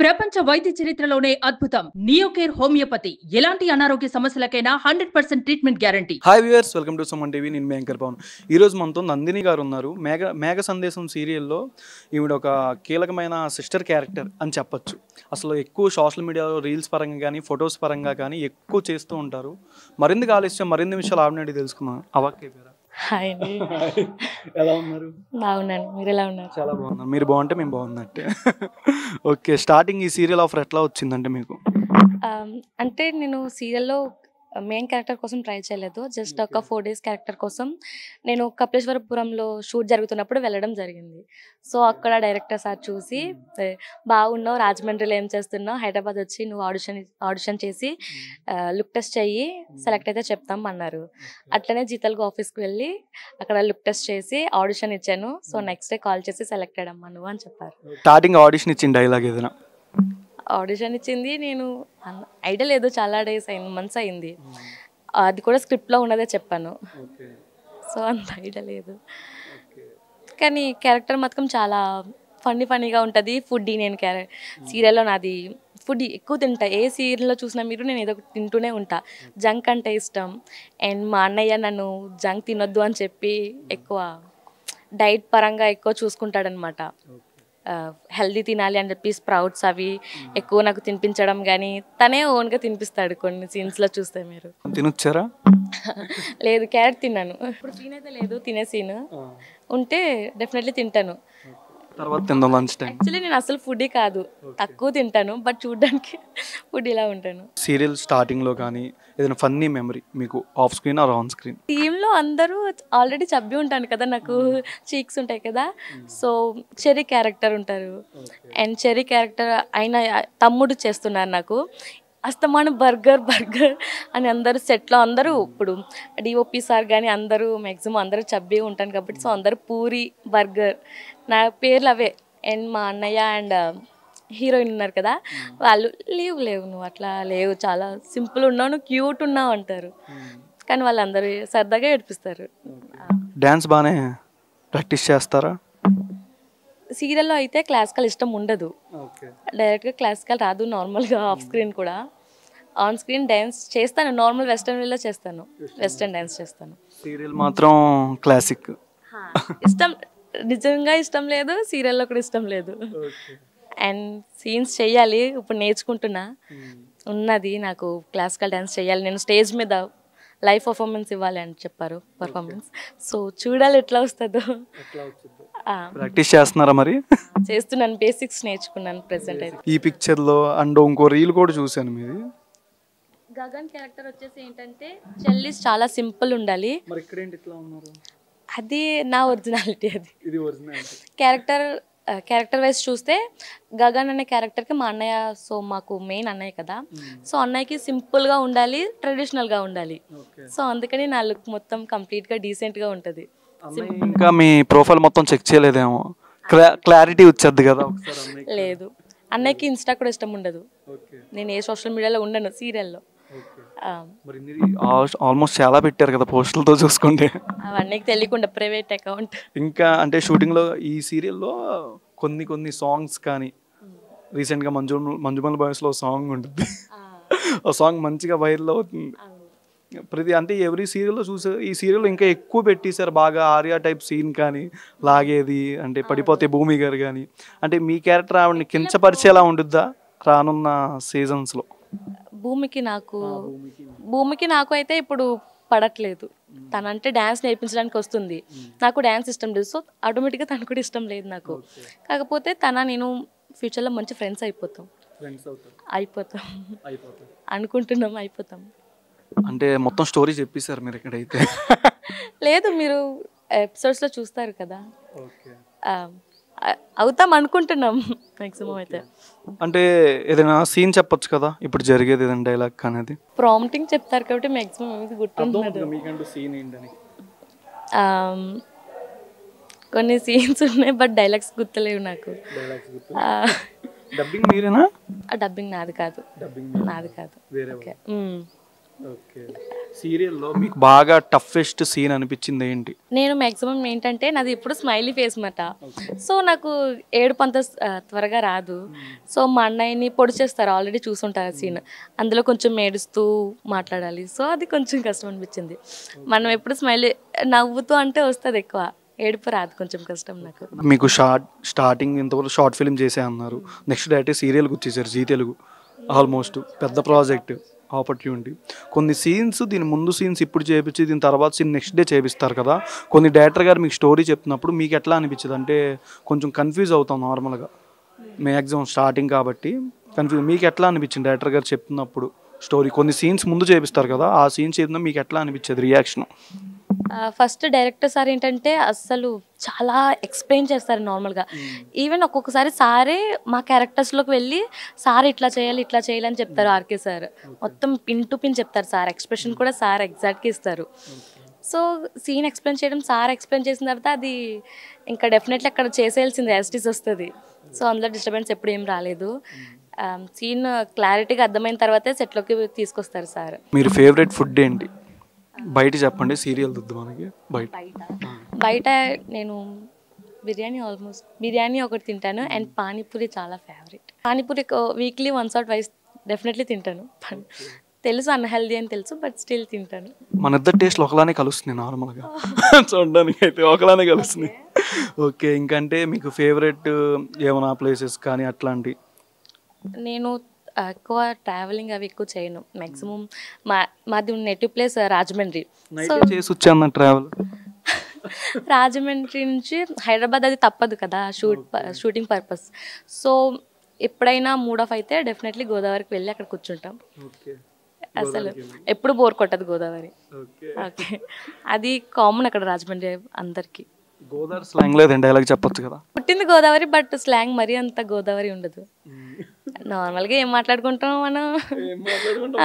ప్రపంచ వైద్య చరిత్రలోనే అద్భుతం నియోకేర్ హోమియోపతి ఎలాంటి అనారోగ్య సమస్యలకైనా hundred percent treatment guarantee hi viewers welcome to Suman TV నేను మేంకర్ పవన్ ఈరోజు మనతో నందిని గారు ఉన్నారు మేఘ మేఘ సందేశం సీరియల్లో ఈవిడ ఒక కీలకమైన సిస్టర్ క్యారెక్టర్ అని చెప్పొచ్చు అసలు ఎక్కువ సోషల్ మీడియాలో రీల్స్ పరంగా కానీ ఫొటోస్ పరంగా కానీ ఎక్కువ చేస్తూ ఉంటారు మరింత ఆలస్యం మరిన్ని విషయాలు ఆవిడని తెలుసుకుందాం అవాక్ అయిపోయారా హాయ్ అండి ఎలా ఉన్నారు బాగున్నాను మీరు ఎలా ఉన్నారు చాలా బాగున్నారు మీరు బాగుంటే మేము బాగున్నట్టే ఓకే స్టార్టింగ్ ఈ సీరియల్ ఆఫర్ ఎట్లా వచ్చిందంటే మీకు ఆమ్, అంటే నేను సీరియల్లో మెయిన్ క్యారెక్టర్ కోసం ట్రై చేయలేదు జస్ట్ ఒక ఫోర్ డేస్ క్యారెక్టర్ కోసం నేను కపిలేశ్వరపురంలో షూట్ జరుగుతున్నప్పుడు వెళ్ళడం జరిగింది సో అక్కడ డైరెక్టర్ సార్ చూసి "ఏ, బాగున్నావు రాజమండ్రిలో ఏం చేస్తున్నావు హైదరాబాద్ వచ్చి నువ్వు ఆడిషన్ ఆడిషన్ చేసి లుక్ టెస్ట్ చెయ్యి సెలెక్ట్ అయితే చెప్తాం అన్నారు అట్లనే జీతల్గా ఆఫీస్కి వెళ్ళి అక్కడ లుక్ టెస్ట్ చేసి ఆడిషన్ ఇచ్చాను సో నెక్స్ట్ డే కాల్ చేసి సెలెక్ట్ అయ్యామ్మా నువ్వు అని చెప్పారు స్టార్టింగ్ ఆడిషన్ ఇచ్చిన డైలాగ్ ఏదైనా ఆడిషన్ ఇచ్చింది నేను ఐడియా లేదు చాలా డేస్ అయింది మంత్స్ అయింది అది కూడా స్క్రిప్ట్లో ఉన్నదే చెప్పాను సో అంత ఐడియా లేదు కానీ క్యారెక్టర్ మాత్రం చాలా ఫన్నీ ఫన్నీగా ఉంటుంది ఫుడ్ నేను క్యారె సీరియల్లో నాది ఫుడ్ ఎక్కువ తింటా ఏ సీరియల్లో చూసినా మీరు నేను ఏదో ఒకటి తింటూనే ఉంటా జంక్ అంటే ఇష్టం అండ్ మా అన్నయ్య నన్ను జంక్ తినొద్దు అని చెప్పి ఎక్కువ డైట్ పరంగా ఎక్కువ చూసుకుంటాడనమాట హెల్దీ తినాలి అని చెప్పి స్ప్రౌట్స్ అవి ఎక్కువ నాకు తినిపించడం కానీ తనే ఓన్గా తినిపిస్తాడు కొన్ని సీన్స్లో చూస్తే మీరు తినొచ్చారా లేదు క్యారెట్ తిన్నాను ఇప్పుడు సీన్ అయితే లేదు తినే సీన్ ఉంటే డెఫినెట్లీ తింటాను తర్వాత తిందాం లంచ్ టైం యాక్చువల్లీ నేను అసలు ఫుడ్ కాదు తక్కువ తింటాను బట్ చూడడానికి ఫుడ్ ఇలా ఉంటాను సీరియల్ స్టార్టింగ్లో కానీ ఏదైనా ఫన్నీ మెమరీ మీకు off screen or on screen టీంలో అందరూ ఆల్రెడీ చబ్బి ఉంటాను కదా నాకు చీక్స్ ఉంటాయి కదా సో చెరీ క్యారెక్టర్ ఉంటారు అండ్ చెరీ క్యారెక్టర్ అయిన తమ్ముడు చేస్తున్నారు నాకు అస్తమాను బర్గర్ బర్గర్ అని అందరూ సెట్లో అందరూ ఇప్పుడు డిఓపి సార్ కానీ అందరూ మ్యాక్సిమం అందరూ చబ్బి ఉంటాను కాబట్టి సో అందరూ పూరి బర్గర్ నా పేర్లు అవే అండ్ మా అన్నయ్య అండ్ హీరోయిన్ ఉన్నారు కదా వాళ్ళు లేవు లేవు నువ్వు అట్లా లేవు చాలా సింపుల్ ఉన్నావు నువ్వు క్యూట్ ఉన్నావు అంటారు కానీ వాళ్ళందరూ సరదాగా ఏడిపిస్తారు డ్యాన్స్ బాగానే ప్రాక్టీస్ చేస్తారా సీరియల్లో అయితే క్లాసికల్ ఇష్టం ఉండదు డైరెక్ట్గా క్లాసికల్ రాదు నార్మల్గా ఆఫ్ స్క్రీన్ కూడా ఆన్ స్క్రీన్ డ్యాన్స్ చేస్తాను నార్మల్ వెస్ట్రన్ వేలో చేస్తాను వెస్ట్రన్ డ్యాన్స్ చేస్తాను సీరియల్ మాత్రం క్లాసిక్ ఇష్టం నిజంగా ఇష్టం లేదు సీరియల్లో కూడా ఇష్టం లేదు అండ్ సీన్స్ చేయాలి ఇప్పుడు నేర్చుకుంటున్నా ఉన్నది నాకు క్లాసికల్ డ్యాన్స్ చేయాలి నేను స్టేజ్ మీద లైవ్ పర్ఫార్మెన్స్ ఇవ్వాలి అని చెప్పారు పర్ఫార్మెన్స్ సో చూడాలి ఎట్లా వస్తుందో ఆ, ప్రాక్టీస్ చేస్తున్నారా మరి చేస్తున్నాను బేసిక్స్ నేర్చుకున్నాను ప్రెసెంట్ అయితే ఈ పిక్చర్లో అండ్ ఇంకో రీల్ కూడా చూశాను మీది గగన్ క్యారెక్టర్ వచ్చేసి ఏంటంటే చెల్లిస్ చాలా సింపుల్ ఉండాలి మరి ఇక్కడ ఏంటి ఇట్లా ఉన్నారు అది నా ఒరిజినాలిటీ అది ఇది ఒరిజినల్ క్యారెక్టర్ క్యారెక్టర్ వైజ్ చూస్తే గగన్ అనే క్యారెక్టర్కి మా అన్నయ్య సో మాకు మెయిన్ అన్నయ్య కదా సో అన్నయ్యకి సింపుల్గా ఉండాలి ట్రెడిషనల్గా ఉండాలి సో అందుకని నా లుక్ మొత్తం కంప్లీట్గా డీసెంట్గా ఉంటుంది ఇంకా మీ ప్రొఫైల్ మొత్తం చెక్ చేయలేదేమో క్లారిటీ వచ్చేది కదా ఒకసారి అన్నయ్యకి. లేదు అన్నయ్యకి ఇన్స్టా కూడా ఇష్టం ఉండదు ఓకే నేను ఏ సోషల్ మీడియాలో ఉండను సీరియల్లో ఓకే మరి ఆల్మోస్ట్ చాలా పెట్టారు కదా పోస్టులతో చూసుకుంటే అవన్నీ తెలియకుండా ప్రైవేట్ అకౌంట్ ఇంకా అంటే షూటింగ్లో ఈ సీరియల్లో కొన్ని కొన్ని సాంగ్స్ కానీ రీసెంట్గా మంజు మంజుమల్ బాయ్స్లో సాంగ్ ఉంటుంది ఆ సాంగ్ మంచిగా వైరల్ అవుతుంది ప్రతి అంటే ఎవ్రీ సీరియల్లో చూసే ఈ సీరియల్ ఇంకా ఎక్కువ పెట్టేశారు బాగా ఆర్యా టైప్ సీన్ కానీ లాగేది అంటే పడిపోతే భూమి గారు కానీ అంటే మీ క్యారెక్టర్ ఆవిడని కించపరిచేలా ఉంటుందా రానున్న సీజన్స్లో భూమికి నాకు భూమికి నాకు అయితే ఇప్పుడు పడట్లేదు తనంటే డ్యాన్స్ నేర్పించడానికి వస్తుంది నాకు డ్యాన్స్ ఇష్టం లేదు సో ఆటోమేటిక్గా తను కూడా ఇష్టం లేదు నాకు కాకపోతే తన నేను ఫ్యూచర్లో మంచి ఫ్రెండ్స్ అయిపోతాం ఫ్రెండ్స్ అవుతారు అయిపోతాం అయిపోతారు అనుకుంటున్నాం అయిపోతాం అంటే మొత్తం స్టోరీ చెప్పేశారు మీరు ఇక్కడైతే లేదు మీరు ఎపిసోడ్స్లో చూస్తారు కదా ఓకే ఆ, ఆ, అవుతాం అనుకుంటున్నాం మ్యాక్సిమం అయితే అంటే ఏదైనా సీన్ చెప్పొచ్చు కదా ఇప్పుడు జరిగేది ఏదైనా డైలాగ్ అనేది ప్రాంప్టింగ్ చెప్తారు కాబట్టి మ్యాక్సిమం ఏమి గుర్తుంటున్నది మీకంటూ సీన్ ఏంటని ఆమ్, కొన్ని సీన్స్ ఉన్నాయి బట్ డైలాగ్స్ గుర్తులేవు నాకు ఆ, డబ్బింగ్ మీరేనా ఆ డబ్బింగ్ నాది కాదు డబ్బింగ్ నాది కాదు వేరే ఓకే మ్మ్. ఓకే సీరియల్లో మీకు బాగా టఫెస్ట్ సీన్ అనిపించింది ఏంటి నేను మ్యాక్సిమం ఏంటంటే నాది ఇప్పుడు స్మైలీ ఫేస్ మాట సో నాకు ఏడుపు అంత ఆ, త్వరగా రాదు సో మా అన్నయ్యని పొడి చేస్తారు ఆల్రెడీ చూసుంటారు సీన్ అందులో కొంచెం ఏడుస్తూ మాట్లాడాలి సో అది కొంచెం కష్టం అనిపించింది మనం ఎప్పుడు స్మైల్ నవ్వుతూ అంటే వస్తుంది ఎక్కువ ఏడుపు రాదు కొంచెం కష్టం నాకు మీకు షార్ట్ స్టార్టింగ్ ఇంతవరకు షార్ట్ ఫిల్మ్ చేసే అన్నారు నెక్స్ట్ డైరెక్ట్ సీరియల్కి వచ్చేసారు జీ తెలుగు ఆల్మోస్ట్ పెద్ద ప్రాజెక్ట్ ఆపర్చునిటీ కొన్ని సీన్స్ దీని ముందు సీన్స్ ఇప్పుడు చేపించి దీని తర్వాత సీన్ నెక్స్ట్ డే చేపిస్తారు కదా కొన్ని డైరెక్టర్ గారు మీకు స్టోరీ చెప్తున్నప్పుడు మీకు ఎట్లా అనిపించింది అంటే కొంచెం కన్ఫ్యూజ్ అవుతాం నార్మల్గా మ్యాక్సిమం స్టార్టింగ్ కాబట్టి కన్ఫ్యూజ్ మీకు ఎట్లా అనిపించింది డైరెక్టర్ గారు చెప్తున్నప్పుడు స్టోరీ కొన్ని సీన్స్ ముందు చేపిస్తారు కదా ఆ సీన్స్ చెప్పినా మీకు ఎట్లా అనిపించేది రియాక్షన్ ఫస్ట్ డైరెక్టర్ సార్ ఏంటంటే అస్సలు చాలా ఎక్స్ప్లెయిన్ చేస్తారు నార్మల్గా ఈవెన్ ఒక్కొక్కసారి సారే మా క్యారెక్టర్స్లోకి వెళ్ళి సార్ ఇట్లా చేయాలి ఇట్లా చేయాలి అని చెప్తారు ఆర్కే సార్ మొత్తం పిన్ టు పిన్ చెప్తారు సార్ ఎక్స్ప్రెషన్ కూడా సార్ ఎగ్జాక్ట్గా ఇస్తారు సో సీన్ ఎక్స్ప్లెయిన్ చేయడం సార్ ఎక్స్ప్లెయిన్ చేసిన తర్వాత అది ఇంకా డెఫినెట్లీ అక్కడ చేసేయాల్సింది యాస్టిస్ వస్తుంది సో అందులో డిస్టర్బెన్స్ ఎప్పుడు ఏం రాలేదు సీన్ క్లారిటీగా అర్థమైన తర్వాతే సెట్లోకి తీసుకొస్తారు సార్ మీరు ఫేవరెట్ ఫుడ్ ఏంటి బయట చెప్పండి సీరియల్ వద్దు మనకి బయట బయట బయట నేను బిర్యానీ ఆల్మోస్ట్ బిర్యానీ ఒకటి తింటాను అండ్ పానీపూరి చాలా favourite pani puri weekly once or twice definitely తింటాను తెలుసు అన్హెల్దీ అని తెలుసు బట్ స్టిల్ తింటాను మన ఇద్దరు టేస్ట్లు ఒకలానే కలుస్తుంది నార్మల్గా చూడడానికి అయితే ఒకలానే కలుస్తుంది ఓకే ఇంకంటే మీకు ఫేవరెట్ ఏమైనా ప్లేసెస్ కానీ అట్లాంటి నేను ఎక్కువ ట్రావెలింగ్ అవి ఎక్కువ చేయను మ్యాక్సిమం మా మాది native place Rajahmundry so night చేసి వచ్చాను ట్రావెల్ రాజమండ్రి నుంచి హైదరాబాద్ అది తప్పదు కదా షూట్ షూటింగ్ పర్పస్ సో ఎప్పుడైనా మూడ్ ఆఫ్ అయితే డెఫినెట్లీ గోదావరికి వెళ్ళి అక్కడ కూర్చుంటాం ఓకే అసలు ఎప్పుడు బోర్ కొట్టదు గోదావరి ఓకే ఓకే అది కామన్ అక్కడ రాజమండ్రి అందరికి గోదావరి స్లాంగ్ లేదు డైలాగ్ చెప్పొచ్చు కదా పుట్టింది గోదావరి బట్ స్లాంగ్ మరీ అంత గోదావరి ఉండదు నార్మల్గా ఏం మాట్లాడుకుంటాం మనం ఆ,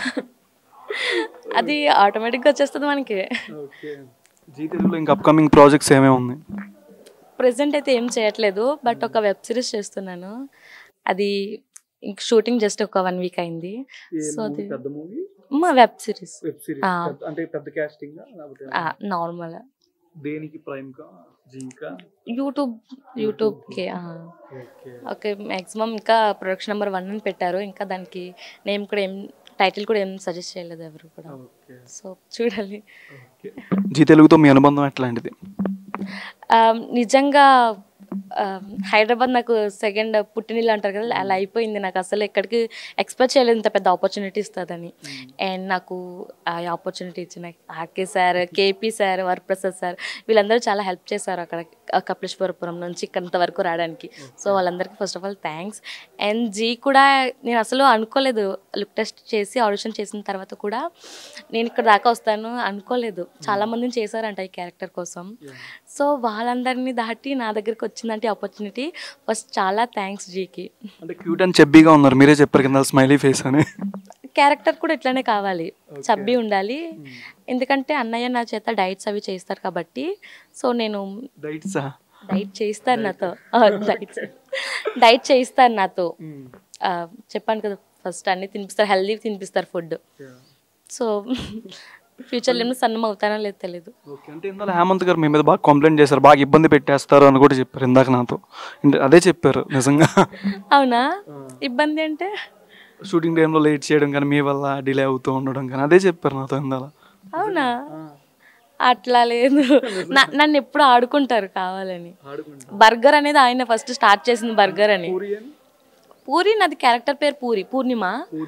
అది ఆటోమేటిక్గా వచ్చేస్తుంది మనకి ఓకే జీ తెలుగులో ఇంకా అప్కమింగ్ ప్రాజెక్ట్స్ ఏమేమి ఉన్నాయి ప్రెసెంట్ అయితే ఏం చేయట్లేదు బట్ ఒక వెబ్ సిరీస్ చేస్తున్నాను అది ఇంక షూటింగ్ జస్ట్ ఒక వన్ వీక్ అయింది సో అది పెద్ద మూవీ మా వెబ్ సిరీస్ వెబ్ సిరీస్ ఆ. అంటే పెద్ద కాస్టింగ్ నార్మల్ దేనికి ప్రైమ్ కా జీకా యూట్యూబ్ యూట్యూబ్కి ఓకే ఓకే మ్యాక్సిమం ఇంకా ప్రొడక్షన్ నెంబర్ వన్ అని పెట్టారు ఇంకా దానికి నేమ్ కూడా ఏం టైటిల్ కూడా ఏం సజెస్ట్ చేయలేదు ఎవరు కూడా ఓకే సో చూడాలి ఓకే జీ తెలుగుతో మీ అనుబంధం ఎట్లాంటిది ఆ, నిజంగా ఆ, హైదరాబాద్ నాకు సెకండ్ పుట్టినిల్లు అంటారు కదా అలా అయిపోయింది నాకు అసలు ఎక్కడికి ఎక్స్పెక్ట్ చేయలేదు ఇంత పెద్ద ఆపర్చునిటీ ఇస్తుందని అండ్ నాకు ఆ ఆపర్చునిటీ ఇచ్చిన RK sir KP sir Varaprasad sir వీళ్ళందరూ చాలా హెల్ప్ చేశారు అక్కడ ఆ కపిలేశ్వరపురం నుంచి ఇక్కడంత వరకు రావడానికి సో వాళ్ళందరికీ first of all thanks and Zee కూడా నేను అసలు అనుకోలేదు లుక్ టెస్ట్ చేసి ఆడిషన్ చేసిన తర్వాత కూడా నేను ఇక్కడ దాకా వస్తాను అనుకోలేదు చాలా మందిని చేశారంట ఈ క్యారెక్టర్ కోసం సో వాళ్ళందరినీ దాటి నా దగ్గరికి వచ్చిందంటే ఆపర్చునిటీ ఫస్ట్ చాలా థ్యాంక్స్ జీకి అంటే క్యూట్ అండ్ చెబ్బీగా ఉన్నారు మీరే చెప్పారు కింద స్మైలీ ఫేస్ అని క్యారెక్టర్ కూడా ఇట్లానే కావాలి చబ్బి ఉండాలి ఎందుకంటే అన్నయ్య నా చేత డైట్స్ అవి చేస్తారు కాబట్టి సో నేను డైట్సా డైట్ చేయిస్తాను నాతో డైట్ డైట్ చేయిస్తాను నాతో ఆ, చెప్పాను కదా ఫస్ట్ అన్ని తినిపిస్తారు హెల్దీ తినిపిస్తారు ఫుడ్ సో ఫ్యూచర్లో ఏమో సన్నం అవుతానో లేదో తెలియదు ఓకే అంటే ఇందులో హేమంత్ గారు మీ మీద బాగా కంప్లైంట్ చేశారు బాగా ఇబ్బంది పెట్టేస్తారు అని కూడా చెప్పారు ఇందాక నాతో అంటే అదే చెప్పారు నిజంగా అవునా ఇబ్బంది అంటే షూటింగ్ టైంలో లేట్ చేయడం కానీ మీ వల్ల డిలే అవుతూ ఉండడం కానీ అదే చెప్పారు నాతో ఇందాల అవునా అట్లా లేదు నా- నన్ను ఎప్పుడు ఆడుకుంటారు కావాలని బర్గర్ అనేది ఆయన ఫస్ట్ స్టార్ట్ చేసింది బర్గర్ అని పూరి నాది క్యారెక్టర్ పేరు పూరి పూర్ణిమ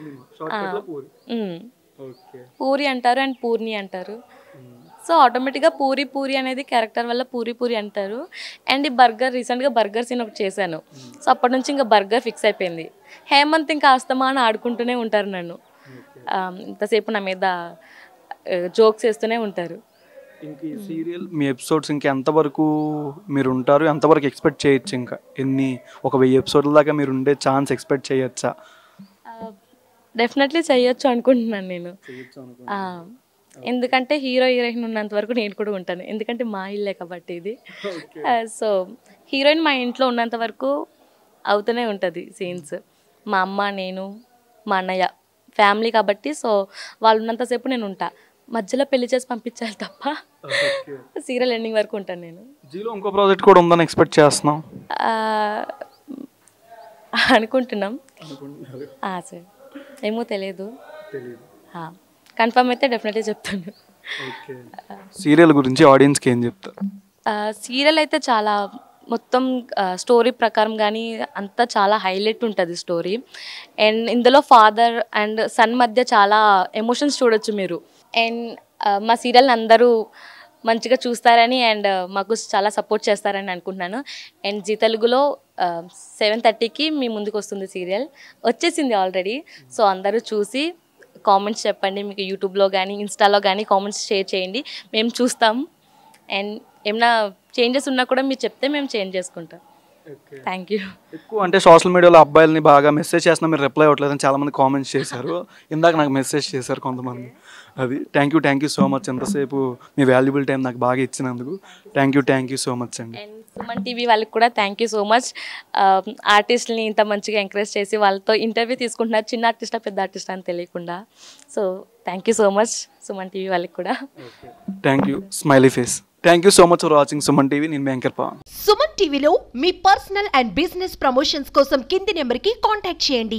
ఉమ్. ఓకే పూరి అంటారు అండ్ పూర్ణి అంటారు సో ఆటోమేటిక్గా పూరి పూరి అనేది క్యారెక్టర్ వల్ల పూరి పూరి అంటారు అండ్ ఈ బర్గర్ రీసెంట్గా బర్గర్ సీన్ ఒకటి చేశాను సో అప్పటి నుంచి ఇంకా బర్గర్ ఫిక్స్ అయిపోయింది హేమంత్ ఇంకా ఆస్తమా అని ఆడుకుంటూనే ఉంటారు నన్ను ఆ, ఇంతసేపు నా మీద జోక్స్ వేస్తూనే ఉంటారు ఇంక ఈ సీరియల్ మీ ఎపిసోడ్స్ ఇంకా ఎంతవరకు మీరు ఉంటారు ఎంతవరకు ఎక్స్పెక్ట్ చేయొచ్చు ఇంకా ఎన్ని ఒక వెయ్యి ఎపిసోడ్ల దాకా మీరు ఉండే ఛాన్స్ ఎక్స్పెక్ట్ చేయొచ్చా డెఫినెట్లీ చేయొచ్చు అనుకుంటున్నాను నేను ఆ, ఎందుకంటే హీరో హీరోయిన్ ఉన్నంత వరకు నేను కూడా ఉంటాను ఎందుకంటే మా ఇల్లే కాబట్టి ఇది సో హీరోయిన్ మా ఇంట్లో ఉన్నంత వరకు అవుతూనే ఉంటుంది సీన్స్ మా అమ్మ నేను మా అన్నయ్య ఫ్యామిలీ కాబట్టి సో వాళ్ళు ఉన్నంతసేపు నేను ఉంటా మధ్యలో పెళ్లి చేసి పంపించాలి తప్ప సీరియల్ ఎండింగ్ వరకు ఉంటాను నేను జీలో ఇంకో ప్రాజెక్ట్ కూడా ఉందని ఎక్స్పెక్ట్ చేస్తున్నాం ఆ, అనుకుంటున్నాం ఆ, సరే ఏమో తెలియదు కన్ఫర్మ్ అయితే డెఫినెట్లీ చెప్తాను సీరియల్ గురించి ఆడియన్స్కి ఏం చెప్తారు సీరియల్ అయితే చాలా మొత్తం స్టోరీ ప్రకారం కానీ అంతా చాలా హైలైట్ ఉంటుంది స్టోరీ అండ్ ఇందులో ఫాదర్ అండ్ సన్ మధ్య చాలా ఎమోషన్స్ చూడొచ్చు మీరు అండ్ మా సీరియల్ని అందరూ మంచిగా చూస్తారని అండ్ మాకు చాలా సపోర్ట్ చేస్తారని అనుకుంటున్నాను అండ్ జీ తెలుగులో సెవెన్ థర్టీకి మీ ముందుకు వస్తుంది సీరియల్ వచ్చేసింది ఆల్రెడీ సో అందరూ చూసి కామెంట్స్ చెప్పండి మీకు యూట్యూబ్లో కానీ ఇన్స్టాలో కానీ కామెంట్స్ షేర్ చేయండి మేము చూస్తాం అండ్ ఏమైనా చేంజెస్ ఉన్నా కూడా మీరు చెప్తే మేము చేంజ్ చేసుకుంటాం థ్యాంక్ యూ ఎక్కువ అంటే సోషల్ మీడియాలో అబ్బాయిలని బాగా మెసేజ్ చేస్తున్నా మీరు రిప్లై అవ్వట్లేదని చాలా మంది కామెంట్స్ చేశారు ఇందాక నాకు మెసేజ్ చేశారు కొంతమంది అది thank you thank you so much ఎంతసేపు మీ వాల్యుబుల్ టైం నాకు బాగా ఇచ్చినందుకు thank you thank you so much అండి అండ్ సుమన్ టీవీ వాళ్ళకి కూడా థ్యాంక్ యూ సో మచ్ ఆర్టిస్ట్ని ఇంత మంచిగా ఎంకరేజ్ చేసి వాళ్ళతో ఇంటర్వ్యూ తీసుకుంటున్నారు చిన్న ఆర్టిస్టా పెద్ద ఆర్టిస్ట్ అని తెలియకుండా so thank you so much Suman TV వాళ్ళకి కూడా thank you smiley face thank you so much for watching Suman TV నేను వెంకర్ పవన్ సుమన్ టీవీలో మీ పర్సనల్ అండ్ బిజినెస్ ప్రమోషన్స్ కోసం కింది నెంబర్కి కాంటాక్ట్ చేయండి